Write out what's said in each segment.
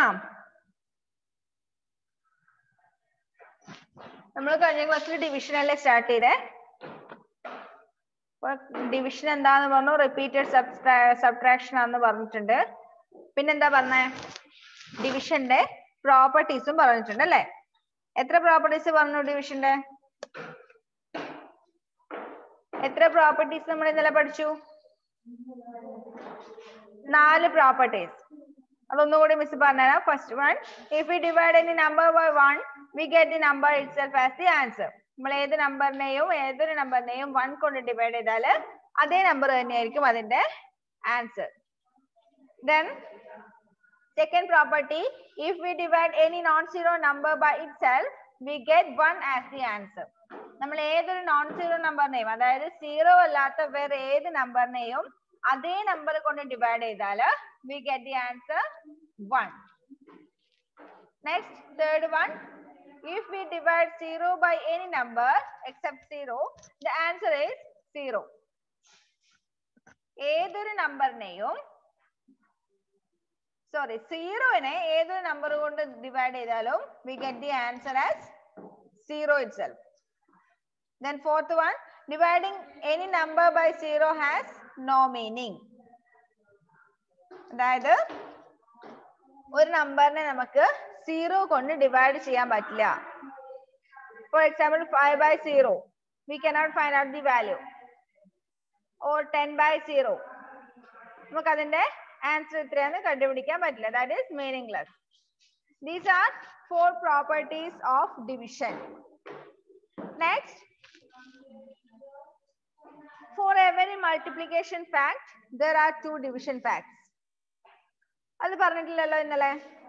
തുടങ്ങാം നമ്മൾ കഴിഞ്ഞ ക്ലാസ്സിൽ ഡിവിഷൻ അല്ലേ സ്റ്റാർട്ട് ചെയ്തേ ഡിവിഷൻ എന്താന്ന് പറഞ്ഞു റിപ്പീറ്റഡ് സബ്ട്രാക്ഷൻ ആണെന്ന് പറഞ്ഞിട്ടുണ്ട് പിന്നെന്താ പറഞ്ഞേ ഡിവിഷന്റെ പ്രോപ്പർട്ടീസും പറഞ്ഞിട്ടുണ്ട് അല്ലേ എത്ര പ്രോപ്പർട്ടീസ് പറഞ്ഞു ഡിവിഷന്റെ എത്ര പ്രോപ്പർട്ടീസ് നമ്മൾ ഇന്നലെ പഠിച്ചു നാല് പ്രോപ്പർട്ടീസ് അതൊന്നുകൂടി മിസ് പറഞ്ഞുതരാം first one if we divide any number by one we get the number itself as the answer നമ്മൾ ഏത് നമ്പറിനെയും ഏതൊരു നമ്പറിനെയും വൺ കൊണ്ട് ഡിവൈഡ് ചെയ്താൽ അതേ നമ്പർ തന്നെയായിരിക്കും അതിന്റെ answer then second property if we divide any non-zero number by itself we get one as the answer നമ്മൾ ഏതൊരു നോൺ സീറോ നമ്പറിനെയും അതായത് സീറോ അല്ലാത്ത വേറെ ഏത് നമ്പറിനെയും അതേ നമ്പർ കൊണ്ട് ഡിവൈഡ് ചെയ്താൽ we get the answer one next third one if we divide zero by any number except zero the answer is zero ഏതൊരു നമ്പറിനെയും സോറി സീറോനെ ഏതൊരു നമ്പർ കൊണ്ട് ഡിവൈഡ് ചെയ്താലും we get the answer as zero itself then fourth one dividing any number by zero has no meaning അതായത് ഒരു നമ്പറിനെ നമുക്ക് zero കൊണ്ട് divide ചെയ്യാൻ പറ്റില്ല for example five by zero we cannot find out the value or ten by zero നമുക്ക് അതിന്റെ answer ഇത്രയാന്ന് കണ്ടുപിടിക്കാൻ പറ്റില്ല that is meaningless these are four properties of division next for every multiplication fact there are two division facts അത് പറഞ്ഞിട്ടില്ലല്ലോ ഇന്നലെ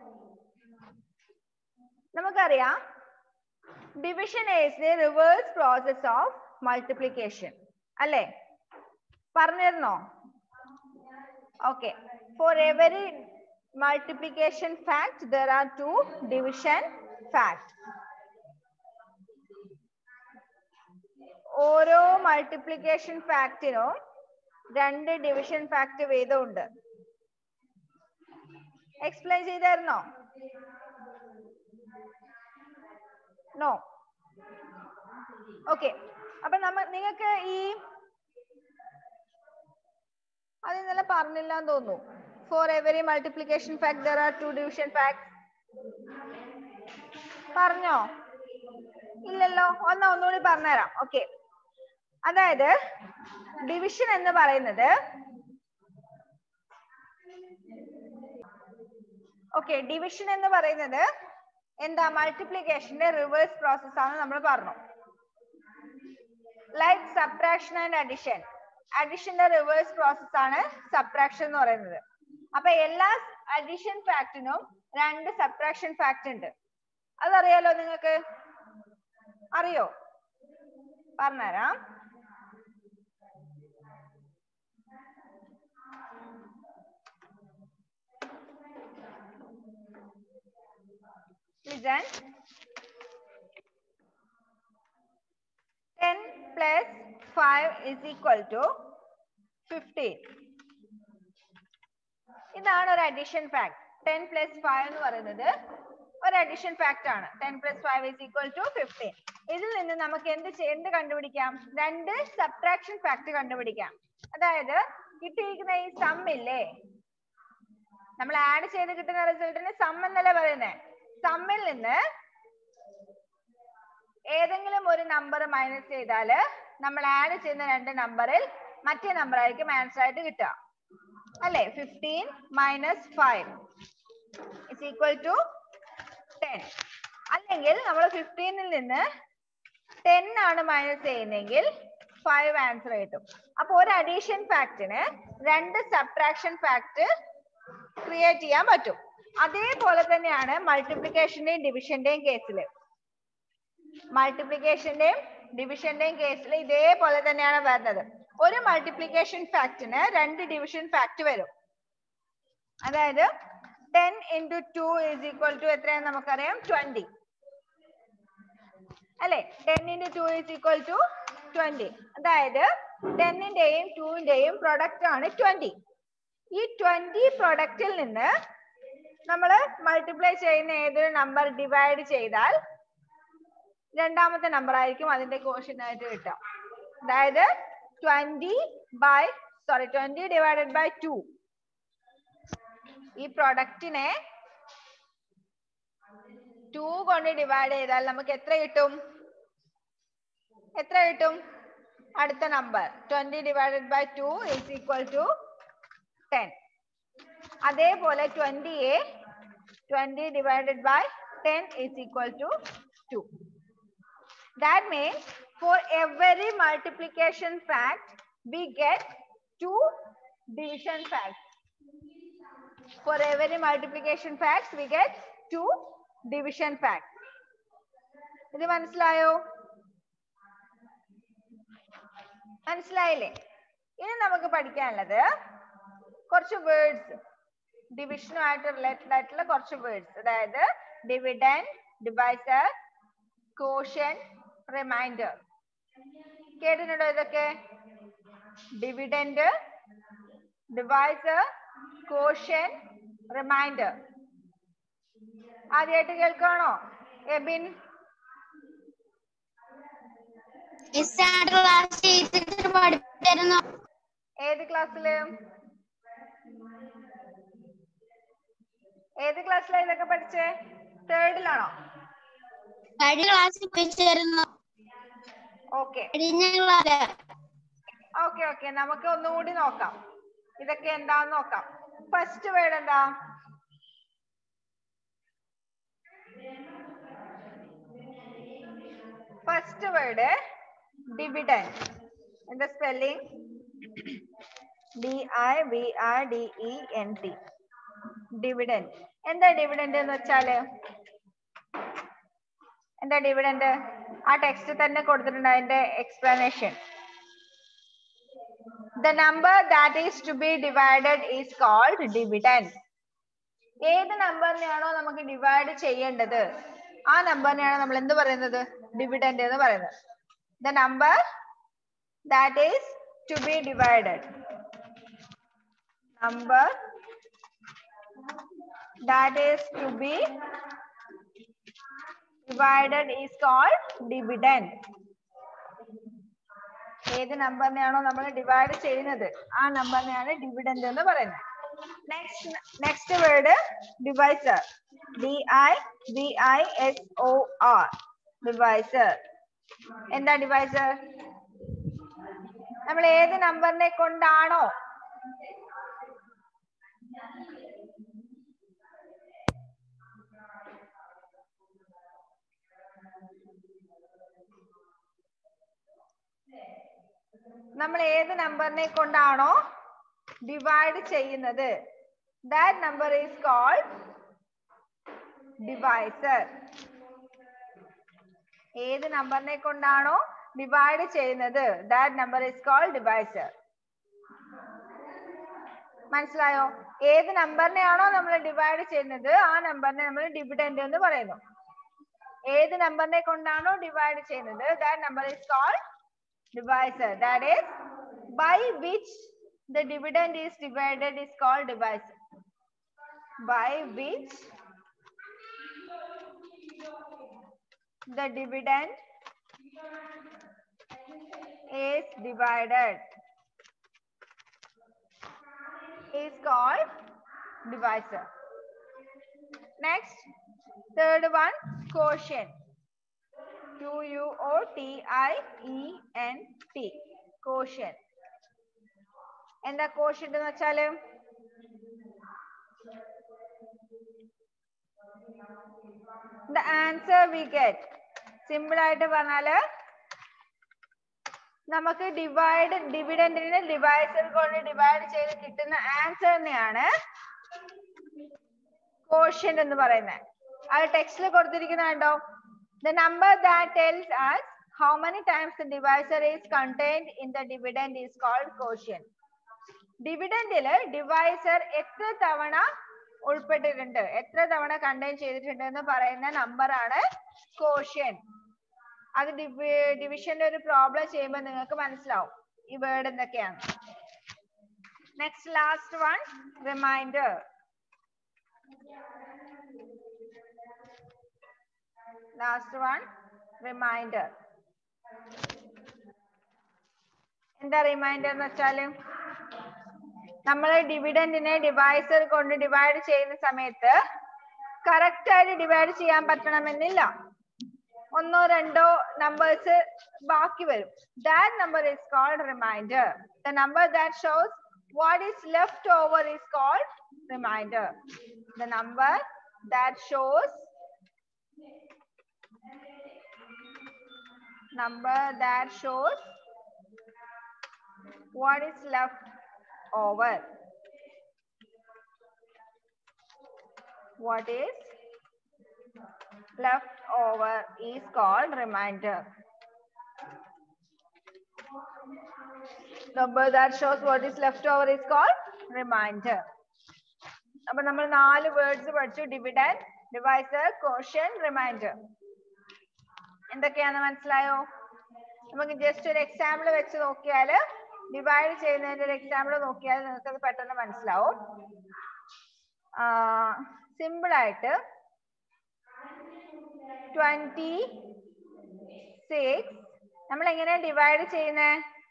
നമുക്കറിയാം division is the reverse process of multiplication അല്ലേ പറഞ്ഞിരുന്നോ okay for every multiplication fact there are two division fact ഓരോ multiplication ഫാക്റ്റിനും രണ്ട് division fact വീതമുണ്ട് എക്സ്പ്ലെയിൻ ചെയ്തായിരുന്നോ നോ ഓക്കെ അപ്പൊ നമ്മ നിങ്ങൾക്ക് ഈ അത് ഇന്നലെ പറഞ്ഞില്ല എന്ന് തോന്നുന്നു for every multiplication fact there are two division fact പറഞ്ഞോ ഇല്ലല്ലോ ഒന്ന് ഒന്നുകൂടി പറഞ്ഞുതരാം ഓക്കെ അതായത് ഡിവിഷൻ എന്ന് പറയുന്നത് ഓക്കെ ഡിവിഷൻ എന്ന് പറയുന്നത് എന്താ മൾട്ടിപ്ലിക്കേഷന്റെ റിവേഴ്സ് പ്രോസസ് ആണ് നമ്മൾ പറഞ്ഞു ലൈക്ക് സബ്ട്രാക്ഷൻ ആൻഡ് അഡിഷൻ അഡിഷന്റെ റിവേഴ്സ് പ്രോസസ് ആണ് സബ്ട്രാക്ഷൻ എന്ന് പറയുന്നത് അപ്പൊ എല്ലാ അഡിഷൻ ഫാക്ടിനും രണ്ട് സബ്ട്രാക്ഷൻ ഫാക്ട് ഉണ്ട് അതറിയാലോ നിങ്ങൾക്ക് അറിയോ പറഞ്ഞുതരാം Listen. 10 plus 5 is equal to 15. ഇതാണ് ഒരു addition fact ten plus five എന്ന് പറയുന്നത് ഒരു അഡീഷൻ ഫാക്ട് ആണ് ten plus five is equal to fifteen ഇതിൽ നിന്ന് നമുക്ക് എന്ത് എന്ത് കണ്ടുപിടിക്കാം രണ്ട് സബ്ട്രാക്ഷൻ ഫാക്ട് കണ്ടുപിടിക്കാം അതായത് കിട്ടിയിരിക്കുന്ന ഈ സം ഇല്ലേ നമ്മൾ ആഡ് ചെയ്ത് കിട്ടുന്ന റിസൾട്ടിന് സം എന്നല്ലേ പറയുന്നത് സമ്മിൽ നിന്ന് ഏതെങ്കിലും ഒരു നമ്പർ മൈനസ് ചെയ്താല് നമ്മൾ ആഡ് ചെയ്യുന്ന രണ്ട് നമ്പറിൽ മറ്റേ നമ്പർ ആയിരിക്കും ആൻസർ ആയിട്ട് കിട്ടുക അല്ലെ fifteen minus five is equal to ten അല്ലെങ്കിൽ നമ്മൾ ഫിഫ്റ്റീനിൽ നിന്ന് ടെൻ ആണ് മൈനസ് ചെയ്യുന്നതെങ്കിൽ ഫൈവ് ആൻസർ കിട്ടും അപ്പൊ ഒരു അഡീഷൻ ഫാക്ടിന് രണ്ട് സബ്ട്രാക്ഷൻ ഫാക്ട് ക്രിയേറ്റ് ചെയ്യാൻ പറ്റും അതേപോലെ തന്നെയാണ് മൾട്ടിപ്ലിക്കേഷന്റെയും ഡിവിഷന്റെയും കേസിൽ മൾട്ടിപ്ലിക്കേഷന്റെയും ഡിവിഷന്റെയും കേസിൽ ഇതേപോലെ തന്നെയാണ് വരുന്നത് ഒരു മൾട്ടിപ്ലിക്കേഷൻ ഫാക്ടിന് രണ്ട് ഡിവിഷൻ ഫാക്ട് വരും അതായത് ten into two is equal to എത്രയാണെന്ന് നമുക്കറിയാം ട്വന്റി അല്ലെ ten into two is equal to twenty അതായത് ടെന്നിന്റെയും ടുവിന്റെയും പ്രൊഡക്റ്റ് ആണ് ട്വന്റി ഈ ട്വന്റി പ്രൊഡക്റ്റിൽ നിന്ന് നമ്മൾ മൾട്ടിപ്ലൈ ചെയ്യുന്ന ഏതൊരു നമ്പർ ഡിവൈഡ് ചെയ്താൽ രണ്ടാമത്തെ നമ്പർ ആയിരിക്കും അതിന്റെ കോഷ്യൻ ആയിട്ട് കിട്ടുക അതായത് twenty by sorry twenty divided by two ഈ പ്രൊഡക്റ്റിനെ ടു കൊണ്ട് ഡിവൈഡ് ചെയ്താൽ നമുക്ക് എത്ര കിട്ടും എത്ര കിട്ടും അടുത്ത number twenty divided by two is equal to ten അതേപോലെ twenty a twenty divided by ten is equal to two that means for every multiplication fact we get two division fact for every multiplication facts we get two division facts ഇത് മനസ്സിലായോ മനസ്സിലായില്ലേ ഇനി നമുക്ക് പഠിക്കാനുള്ളത് കുറച്ച് words ഡിവിഷനുമായിട്ട് related ആയിട്ടുള്ള കുറച്ച് words അതായത് ഡിവിഡൻ ഡിവൈസർ കോഷൻ റിമൈൻഡർ കേട്ടിട്ടുണ്ടോ ഇതൊക്കെ ഡിവിഡൻഡ് ഡിവൈസർ കോഷൻ റിമൈൻഡർ ആദ്യമായിട്ട് കേൾക്കുകയാണോ എബിൻ ക്ലാസ് ചെയ്തിട്ട് പഠിപ്പിച്ചിരുന്നു ഏത് ക്ലാസ്സില് ഏത് ക്ലാസ്സിലാ ഇതൊക്കെ പഠിച്ചേ തേർഡിലാണോ കഴിഞ്ഞ ക്ലാസ്സിൽ പഠിച്ചിരുന്നു ഓക്കെ കഴിഞ്ഞ ക്ലാസ് ഓക്കെ ഓക്കെ നമുക്ക് ഒന്നുകൂടി നോക്കാം ഇതൊക്കെ എന്താന്ന് നോക്കാം ഫസ്റ്റ് വേർഡ് എന്താ ഫസ്റ്റ് വേർഡ് ഡിവിഡൻ എന്താ spelling D I V R D E N T dividend എന്താ ഡിവിഡന്റ് എന്ന് വെച്ചാല് എന്താ ഡിവിഡന്റ് ആ ടെക്സ്റ്റ് തന്നെ കൊടുത്തിട്ടുണ്ട് അതിന്റെ explanation The number that is to be divided is called dividend. ഏത് നമ്പറിനെയാണോ നമുക്ക് ഡിവൈഡ് ചെയ്യേണ്ടത് ആ നമ്പറിനെയാണ് നമ്മൾ എന്ത് പറയുന്നത് ഡിവിഡൻഡ് എന്ന് പറയുന്നത് the number that is to be divided number that is to be divided is called dividend ഏത് നമ്പറിനെയാണോ നമ്മൾ ഡിവൈഡ് ചെയ്യുന്നത് ആ നമ്പറിനെയാണ് ഡിവിഡൻഡ് എന്ന് പറയുന്നത് next next word divisor D I B I S O R divisor എന്താ ഡിവൈസർ നമ്മൾ ഏത് നമ്പറിനെ കൊണ്ടാണോ നമ്മൾ ഏത് നമ്പറിനെ കൊണ്ടാണോ ഡിവൈഡ് ചെയ്യുന്നത് that number is called divisor ഏത് നമ്പറിനെ കൊണ്ടാണോ ഡിവൈഡ് ചെയ്യുന്നത് that number is called divisor മനസ്സിലായോ ഏത് നമ്പറിനെയാണോ നമ്മൾ ഡിവൈഡ് ചെയ്യുന്നത് ആ നമ്പറിനെ നമ്മൾ ഡിവിഡൻഡ് എന്ന് പറയുന്നു ഏത് നമ്പറിനെ കൊണ്ടാണോ ഡിവൈഡ് ചെയ്യുന്നത് that number is called divisor that is by which the dividend is divided is called divisor by which the dividend is divided is called divisor next third one quotient Q U O T I E N T quotient എന്താ quotient എന്ന് വെച്ചാല് the answer we get simple ആയിട്ട് പറഞ്ഞാല് നമുക്ക് divide ഡിവിഡൻഡിനെ divisor കൊണ്ട് divide ചെയ്ത് കിട്ടുന്ന ആൻസറിനെയാണ് കോഷ്യന്റ് എന്ന് പറയുന്നത് അത് ടെക്സ്റ്റിൽ കൊടുത്തിരിക്കുന്ന കണ്ടോ the number that tells us how many times the divisor is contained in the dividend is called quotient ഡിവിഡൻഡില് ഡിവൈസർ എത്ര തവണ ഉൾപ്പെട്ടിട്ടുണ്ട് എത്ര തവണ കണ്ടെയ്ൻ ചെയ്തിട്ടുണ്ട് എന്ന് പറയുന്ന നമ്പർ ആണ് കോഷ്യൻ അത് ഡിവിഷന്റെ ഒരു പ്രോബ്ലം ചെയ്യുമ്പോൾ നിങ്ങൾക്ക് മനസ്സിലാവും ഈ വേർഡ് എന്തൊക്കെയാണ് next last one reminder last one reminder എന്താ റിമൈൻഡർ എന്ന് വെച്ചാല് നമ്മൾ ഡിവിഡന്റിനെ ഡിവൈസർ കൊണ്ട് ഡിവൈഡ് ചെയ്യുന്ന സമയത്ത് കറക്റ്റ് ആയിട്ട് ഡിവൈഡ് ചെയ്യാൻ പറ്റണമെന്നില്ല ഒന്നോ രണ്ടോ നമ്പേഴ്സ് ബാക്കി വരും that number is called reminder the number that shows what is left over is called reminder the number that shows number that shows what is left over what is left over is called reminder number that shows what is left over is called reminder അപ്പൊ നമ്മൾ നാല് words പഠിച്ചു dividend divisor caution reminder എന്തൊക്കെയാന്ന് മനസ്സിലായോ നമുക്ക് just ഒരു example വെച്ച് നോക്കിയാല് ഡിവൈഡ് ചെയ്യുന്നതിന്റെ ഒരു എക്സാമ്പിൾ നോക്കിയാൽ നിങ്ങൾക്ക് അത് പെട്ടെന്ന് മനസ്സിലാവും സിമ്പിൾ ആയിട്ട് ട്വന്റി സിക്സ് നമ്മൾ എങ്ങനെയാ ഡിവൈഡ് ചെയ്യുന്നേ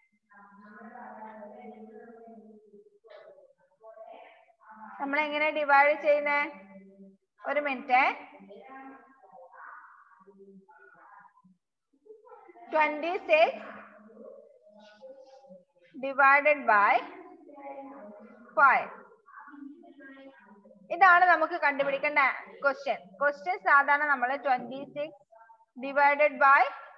നമ്മൾ എങ്ങനെ ഡിവൈഡ് ചെയ്യുന്നേ ഒരു minute twenty six divided by five ഇതാണ് നമുക്ക് കണ്ടുപിടിക്കേണ്ട ക്വസ്റ്റ്യൻ ക്വസ്റ്റ്യൻ സാധാരണ നമ്മൾ ട്വന്റി സിക്സ് ഡിവൈഡഡ് ബൈ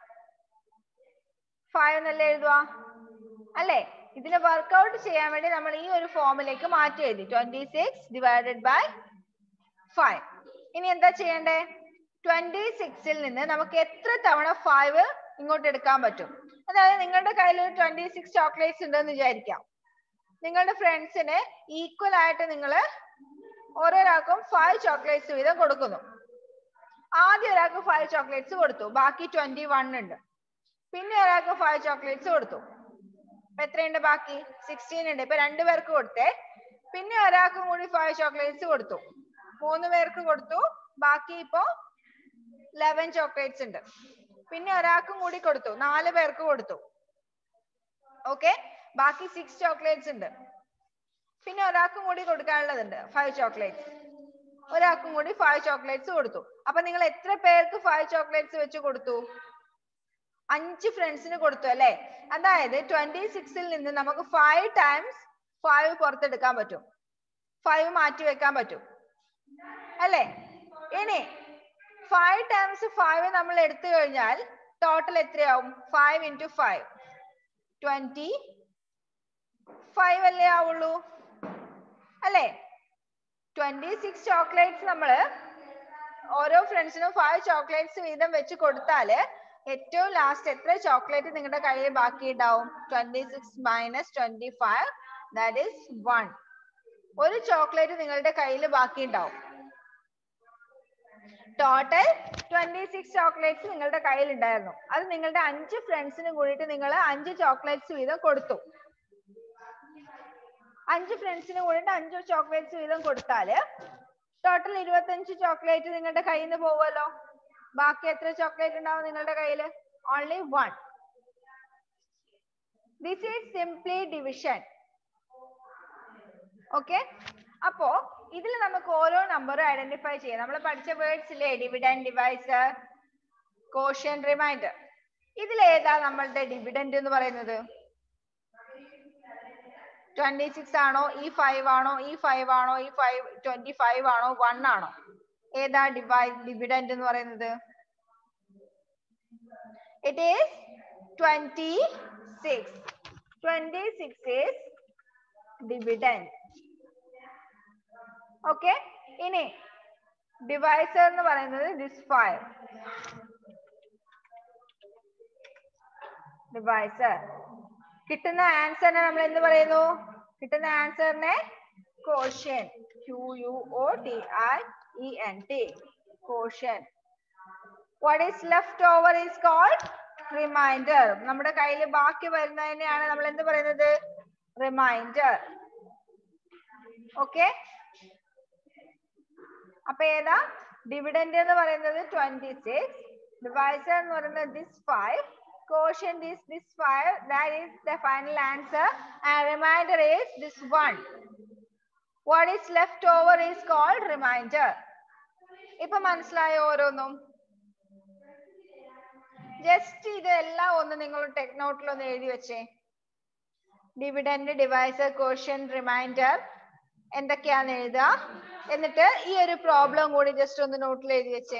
ഫൈവ് എന്നല്ലേ എഴുതുക അല്ലേ ഇതിനെ വർക്ക്ഔട്ട് ചെയ്യാൻ വേണ്ടി നമ്മൾ ഈ ഒരു ഫോമിലേക്ക് മാറ്റി എഴുതി twenty six divided by five ഇനി എന്താ ചെയ്യണ്ടേ ട്വന്റി സിക്സിൽ നിന്ന് നമുക്ക് എത്ര തവണ ഫൈവ് ഇങ്ങോട്ട് എടുക്കാൻ പറ്റും അതായത് നിങ്ങളുടെ കയ്യിൽ ഒരു ട്വന്റി സിക്സ് ചോക്ലേറ്റ്സ് ഉണ്ടെന്ന് വിചാരിക്കാം നിങ്ങളുടെ ഫ്രണ്ട്സിന് ഈക്വൽ ആയിട്ട് നിങ്ങൾ ഓരോരാൾക്കും ഫൈവ് ചോക്ലേറ്റ്സ് വീതം കൊടുക്കുന്നു ആദ്യം ഒരാൾക്ക് ഫൈവ് ചോക്ലേറ്റ്സ് കൊടുത്തു ബാക്കി ട്വന്റി വൺ ഉണ്ട് പിന്നെ ഒരാൾക്ക് ഫൈവ് ചോക്ലേറ്റ്സ് കൊടുത്തു അപ്പൊ എത്രയുണ്ട് ബാക്കി സിക്സ്റ്റീൻ ഉണ്ട് ഇപ്പൊ രണ്ടു പേർക്ക് കൊടുത്തേ പിന്നെ ഒരാൾക്കും കൂടി ഫൈവ് ചോക്ലേറ്റ്സ് കൊടുത്തു മൂന്ന് പേർക്ക് കൊടുത്തു ബാക്കി ഇപ്പോ ലെവൻ ചോക്ലേറ്റ്സ് ഉണ്ട് പിന്നെ ഒരാൾക്കും കൂടി കൊടുത്തു നാല് പേർക്ക് കൊടുത്തു ഓക്കെ ബാക്കി സിക്സ് ചോക്ലേറ്റ്സ് ഉണ്ട് പിന്നെ ഒരാൾക്കും കൂടി കൊടുക്കാനുള്ളതുണ്ട് ഫൈവ് ചോക്ലേറ്റ്സ് ഒരാൾക്കും കൂടി ഫൈവ് ചോക്ലേറ്റ്സ് കൊടുത്തു അപ്പൊ നിങ്ങൾ എത്ര പേർക്ക് ഫൈവ് ചോക്ലേറ്റ്സ് വെച്ച് കൊടുത്തു അഞ്ച് ഫ്രണ്ട്സിന് കൊടുത്തു അല്ലെ അതായത് ട്വന്റി സിക്സിൽ നിന്ന് നമുക്ക് ഫൈവ് ടൈംസ് ഫൈവ് പുറത്തെടുക്കാൻ പറ്റും ഫൈവ് മാറ്റി വെക്കാൻ പറ്റും അല്ലേ ഇനി ഫൈവ് ടൈംസ് ഫൈവ് നമ്മൾ എടുത്തു കഴിഞ്ഞാൽ ടോട്ടൽ എത്രയാവും five into five twenty five അല്ലേ ആവുള്ളൂ അല്ലേ ട്വന്റി സിക്സ് ചോക്ലേറ്റ്സ് നമ്മള് ഓരോ ഫ്രണ്ട്സിനും ഫൈവ് ചോക്ലേറ്റ്സ് വീതം വെച്ച് കൊടുത്താല് ഏറ്റവും ലാസ്റ്റ് എത്ര ചോക്ലേറ്റ് നിങ്ങളുടെ കയ്യിൽ ബാക്കി ഉണ്ടാവും twenty six minus twenty five that is one ഒരു ചോക്ലേറ്റ് നിങ്ങളുടെ കയ്യിൽ ബാക്കി ഉണ്ടാവും ടോട്ടൽ ട്വന്റി സിക്സ് ചോക്ലേറ്റ്സ് നിങ്ങളുടെ കയ്യിൽ ഉണ്ടായിരുന്നു അത് നിങ്ങളുടെ അഞ്ച് ഫ്രണ്ട്സിനും കൂടിയിട്ട് നിങ്ങൾ അഞ്ച് ചോക്ലേറ്റ്സ് വീതം കൊടുത്തു അഞ്ച് ഫ്രണ്ട്സിന് കൂടിയിട്ട് അഞ്ച് ചോക്ലേറ്റ്സ് വീതം കൊടുത്താല് ടോട്ടൽ ഇരുപത്തഞ്ച് ചോക്ലേറ്റ് നിങ്ങളുടെ കയ്യിൽ നിന്ന് പോവുമല്ലോ ബാക്കി എത്ര ചോക്ലേറ്റ് ഉണ്ടാവും നിങ്ങളുടെ കയ്യിൽ only one this is simply division okay അപ്പോ ഇതിൽ നമുക്ക് ഓരോ നമ്പറും ഐഡന്റിഫൈ ചെയ്യാം നമ്മൾ പഠിച്ച വേർഡ്സ് ഇല്ലേ ഡിവിഡൻ ഡിവൈസർ കോഷ്യൻ റിമൈൻഡർ ഇതിൽ ഏതാ നമ്മളുടെ ഡിവിഡന്റ് എന്ന് പറയുന്നത് ട്വന്റി സിക്സ് ആണോ ഈ ഫൈവ് ആണോ ഈ ഫൈവ് ആണോ ഈ ഫൈവ് ട്വന്റി ഫൈവ് ആണോ വൺ ആണോ ഏതാ ഡിവൈ ഡിവിഡന്റ് എന്ന് പറയുന്നത് it is twenty six twenty six is dividend okay ഇനി ഡിവൈസർ എന്ന് പറയുന്നത് ദിസ് ഫൈവ് ഡിവൈസർ കിട്ടുന്ന ആൻസറിനെ നമ്മൾ എന്ത് പറയുന്നു കിട്ടുന്ന ആൻസറിനെ quotient Q U O T I E N T quotient what is left over is called reminder നമ്മുടെ കയ്യിൽ ബാക്കി വരുന്നതിനെയാണ് നമ്മൾ എന്ത് പറയുന്നത് റിമൈൻഡർ ഓക്കെ അപ്പൊ ഏതാ ഡിവിഡൻഡ് എന്ന് പറയുന്നത് ട്വന്റി സിക്സ് ഡിവൈസർ എന്ന് പറയുന്നത് this five quotient is this 5 that is the final answer and remainder is this 1 what is left over is called remainder ഇപ്പൊ മനസ്സിലായോ ഓരോന്നും ജസ്റ്റ് ഇതെല്ലാം ഒന്ന് നിങ്ങൾ ടെക് നോട്ടിൽ ഒന്ന് എഴുതി വെച്ചേ ഡിവിഡൻഡ് ഡിവൈസർ കോഷ്യൻ റിമൈൻഡർ എന്തൊക്കെയാന്ന് എഴുതുക എന്നിട്ട് ഈ ഒരു പ്രോബ്ലം കൂടി ജസ്റ്റ് ഒന്ന് നോട്ടിൽ എഴുതി വെച്ചേ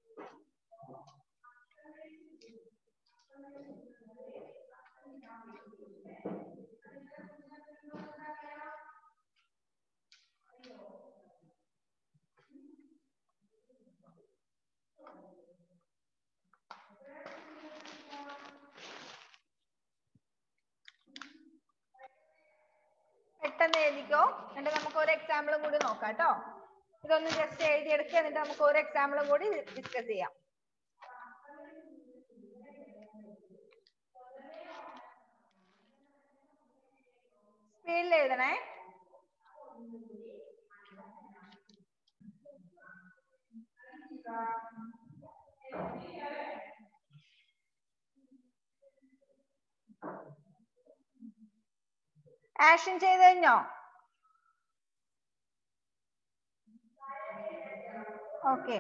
പെട്ടെന്ന് എഴുതിക്കോ എന്നിട്ട് നമുക്ക് ഒരു എക്സാമ്പിളും കൂടി നോക്കാം കേട്ടോ ഇതൊന്ന് ജസ്റ്റ് എഴുതിയെടുക്കുക എന്നിട്ട് നമുക്ക് ഒരു എക്സാമ്പിളും കൂടി ഡിസ്കസ് ചെയ്യാം സ്പീഡിൽ എഴുതണേ ആക്ഷൻ ചെയ്ത് കഴിഞ്ഞോ ഓക്കെ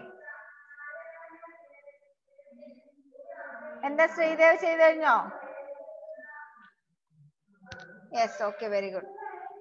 എന്താ ശ്രീദേവ് ചെയ്ത് കഴിഞ്ഞോ യെസ് ഓക്കെ വെരി ഗുഡ്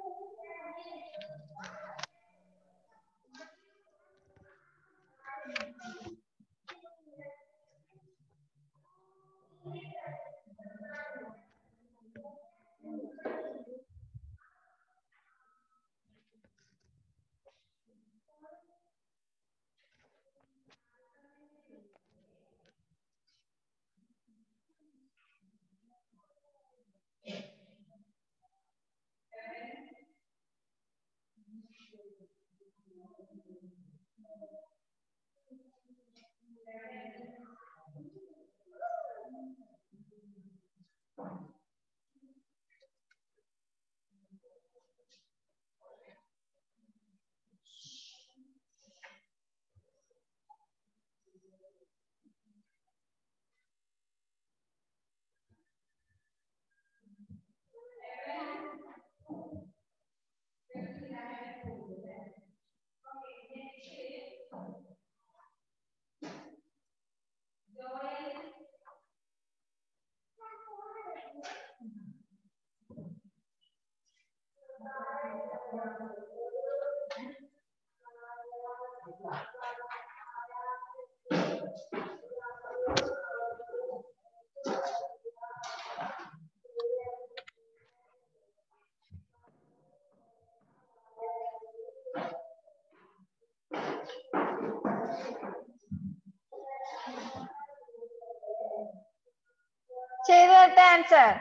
ചെയ്തു തരട്ടെ ആൻസർ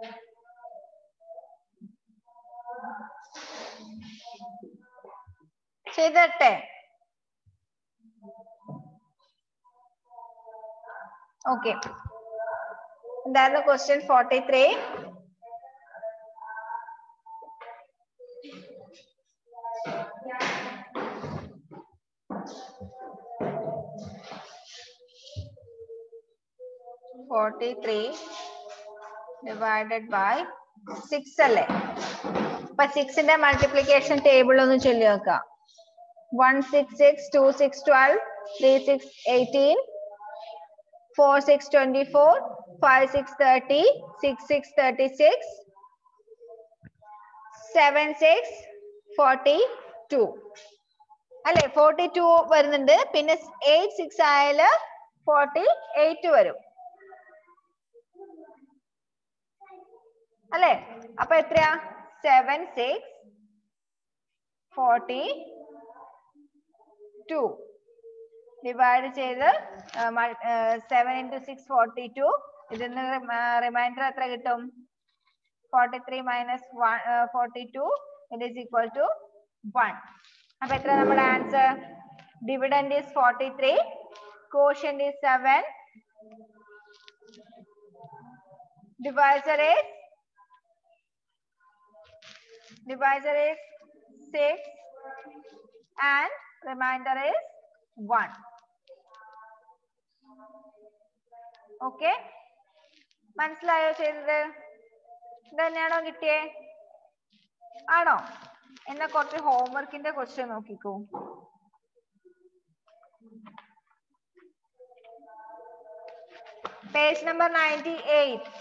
ചെയ്തു തരട്ടെ ഓക്കെ എന്തായിരുന്നു question forty three forty three divided by six അല്ലേ അപ്പൊ സിക്സിന്റെ മൾട്ടിപ്ലിക്കേഷൻ ടേബിൾ ഒന്ന് ചൊല്ലി വെക്കാം one six six two six twelve three six eighteen four six twenty four five six thirty six six thirty six seven six forty two അല്ലെ forty two വരുന്നുണ്ട് പിന്നെ eight six ആയാല് ഫോർട്ടി എയ്റ്റ് വരും അല്ലെ അപ്പൊ എത്രയാ seven six forty two divide ചെയ്ത് seven into six forty two ഇതിന്ന് റിമൈൻഡർ എത്ര കിട്ടും forty three minus one forty two it is equal to one അപ്പൊ എത്ര നമ്മുടെ answer dividend is forty three quotient is seven divisor is divisor is 6 and remainder is one okay മനസ്സിലായോ ചെയ്തത് ഇത് തന്നെയാണോ കിട്ടിയേ ആണോ എന്നാ കുറച്ച് ഹോംവർക്കിന്റെ ക്വസ്റ്റ്യൻ നോക്കിക്കോ page number ninety eight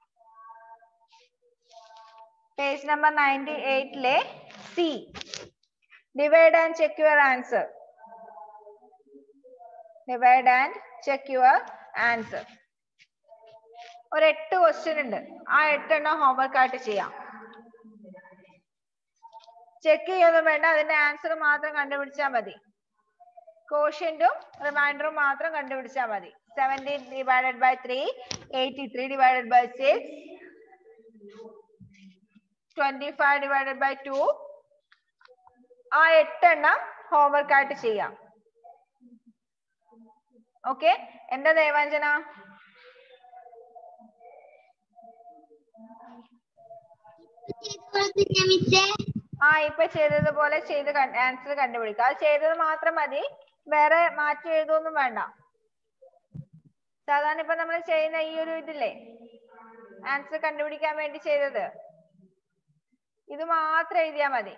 page number ninety എയ്റ്റിലെ C divide and check your answer divide and check your answer ഒരു എട്ട് ക്വസ്റ്റ്യൻ ഉണ്ട് ആ എട്ടെണ്ണം ഹോംവർക്ക് ആയിട്ട് ചെയ്യാം ചെക്ക് ചെയ്യൊന്നും വേണ്ട അതിന്റെ ആൻസർ മാത്രം കണ്ടുപിടിച്ചാൽ മതി കോഷ്യന്റും റിമൈൻഡറും മാത്രം കണ്ടുപിടിച്ചാൽ മതി seventeen divided by three eighty three divided by six twenty five divided by two ആ എട്ടെണ്ണം ഹോംവർക്ക് ആയിട്ട് ചെയ്യാം ഓക്കെ എന്താ ദേവാഞ്ജന മിസ്സേ ആ ഇപ്പൊ ചെയ്തതുപോലെ ചെയ്ത് ആൻസർ കണ്ടുപിടിക്കുക അത് ചെയ്തത് മാത്രം മതി വേറെ മാറ്റി എഴുതൊന്നും വേണ്ട സാധാരണ ഇപ്പൊ നമ്മൾ ചെയ്യുന്ന ഈ ഒരു ഇതില്ലേ ആൻസർ കണ്ടുപിടിക്കാൻ വേണ്ടി ചെയ്തത് ഇത് മാത്രം എഴുതിയാ മതി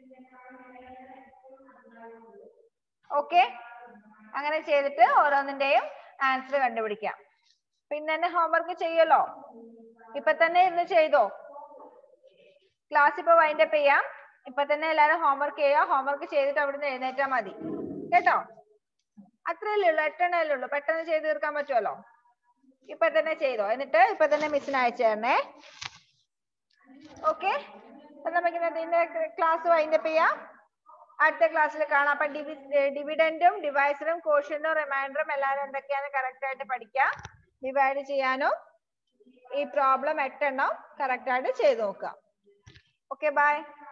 ഓക്കെ അങ്ങനെ ചെയ്തിട്ട് ഓരോന്നിന്റെയും ആൻസർ കണ്ടുപിടിക്കാം പിന്നെ തന്നെ ഹോംവർക്ക് ചെയ്യല്ലോ ഇപ്പൊ തന്നെ ഇരുന്ന് ചെയ്തോ ക്ലാസ് ഇപ്പൊ വൈൻഡപ്പ് ചെയ്യാം ഇപ്പൊ തന്നെ എല്ലാരും ഹോംവർക്ക് ചെയ്യുക ഹോംവർക്ക് ചെയ്തിട്ട് അവിടുന്ന് എഴുന്നേറ്റാ മതി കേട്ടോ അത്രയല്ലേ ഉള്ളൂ എട്ടെണ്ണല്ലേ ഉള്ളൂ പെട്ടെന്ന് ചെയ്ത് തീർക്കാൻ പറ്റുമല്ലോ ഇപ്പൊ തന്നെ ചെയ്തോ എന്നിട്ട് ഇപ്പൊ തന്നെ മിസ്സിന് അയച്ചു തരണേ ഓക്കെ നമുക്ക് ഇന്നത്തെ ക്ലാസ് വൈൻഡപ്പ് ചെയ്യാം അടുത്ത ക്ലാസ്സിൽ കാണാം അപ്പൊ ഡിവി ഡിവിഡൻഡും ഡിവൈസറും കോഷ്യന്റും റിമൈൻഡറും എല്ലാവരും എന്തൊക്കെയാണ് കറക്റ്റ് ആയിട്ട് പഠിക്കാം ഡിവൈഡ് ചെയ്യാനും ഈ പ്രോബ്ലം എട്ടെണ്ണം കറക്റ്റ് ആയിട്ട് ചെയ്ത് നോക്കാം Okay, bye.